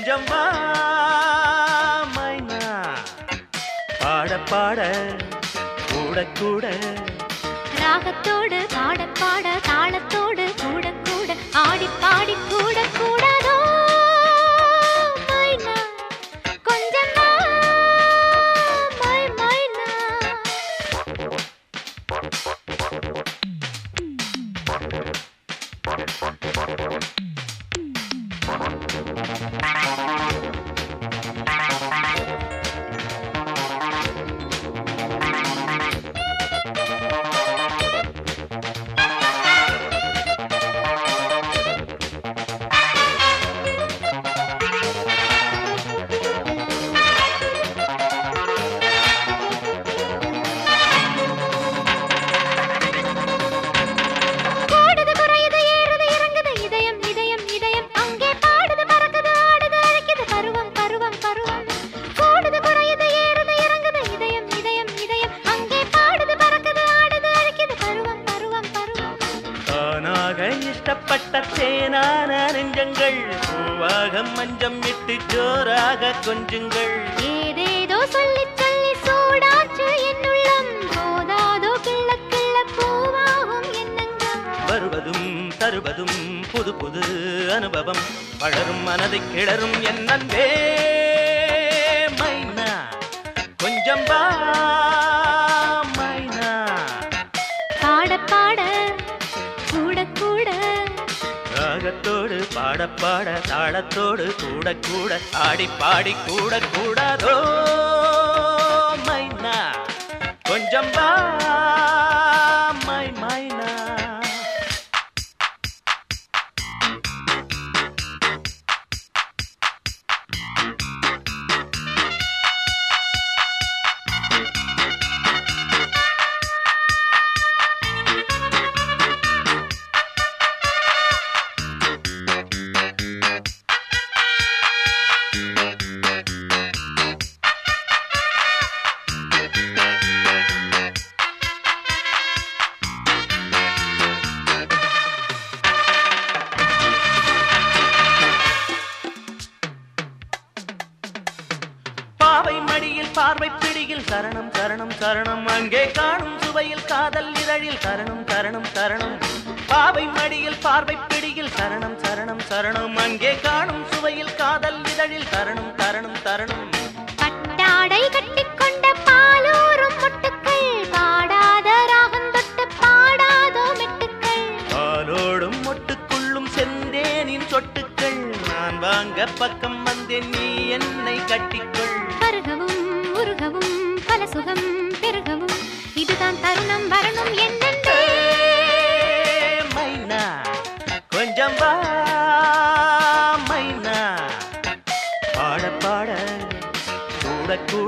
கொஞ்சம் வா மைனா பாட பாட கூட கூட ராகத்தோடு பாட பாட தாளத்தோடு கூட கூட ஆடி பாடி கூட கூடாதோ மைனா கொஞ்சம் வா, மை மைனா கூடுது குறையுது ஏறுது இறங்குது இதயம் இதயம் இதயம் அங்கே பாடுது பறக்குது ஆடுது அழைக்குது பருவம் பருவம் பருவம் கூடுது குறையுது ஏறுது இறங்குது இதயம் இதயம் இதயம் அங்கே பாடுது பறக்குது ஆடுது அழைக்குது பருவம் பருவம் பருவம் தானாக இஷ்டப்பட்ட தேனான நெஞ்சங்கள் பூவாக மஞ்சம் விட்டு ஜோராக கொஞ்சுங்கள் ஏதேதோ சொல்லி சொல்லி சூடாச்சு என்னுள்ளம் போதாதோ கிள்ள கிள்ள பூவாகும் எண்ணங்கள் வருவதும் தருவதும் புது புது அனுபவம் வளரும் மனதை கிளறும் என் அன்பே மைனா கொஞ்சம் வா மைனா பாட பாட கூட கூட ராகத்தோடு பாட பாட தாளத்தோடு கூட கூட ஆடி பாடி கூட கூடாதோ மைனா கொஞ்சம் வா மை மைனா பாவை மடியில் பார்வை பிடியில் சரணம் சரணம் சரணம் அங்கே காணும் சுவையில் காதல் இதழில் சரணம் சரணம் சரணம் பாவை மடியில் பார்வை பிடியில் சரணம் சரணம் சரணம் அங்கே காணும் சுவையில் காதல் இதழில் சரணம் சரணம் சரணம் பட்டாடை கட்டிக்கொண்ட பாலூரும் முட்டுக்கள் பாடாத ராகம் தொட்டு பாடாதோ மெட்டுக்கள் பாலோடும் மொட்டுக்குள்ளும் செந்தேனின் சொட்டுக்கள் நான் வாங்க பக்கம் வந்தேன் நீ என்னை கட்டிக்கொள் பருகவும் உருகவும் பல சுகம் பெருகவும் இதுதான் தருணம் வரணும் என்னென்றே மைனா கொஞ்சம் வா மைனா பாட பாட கூட கூட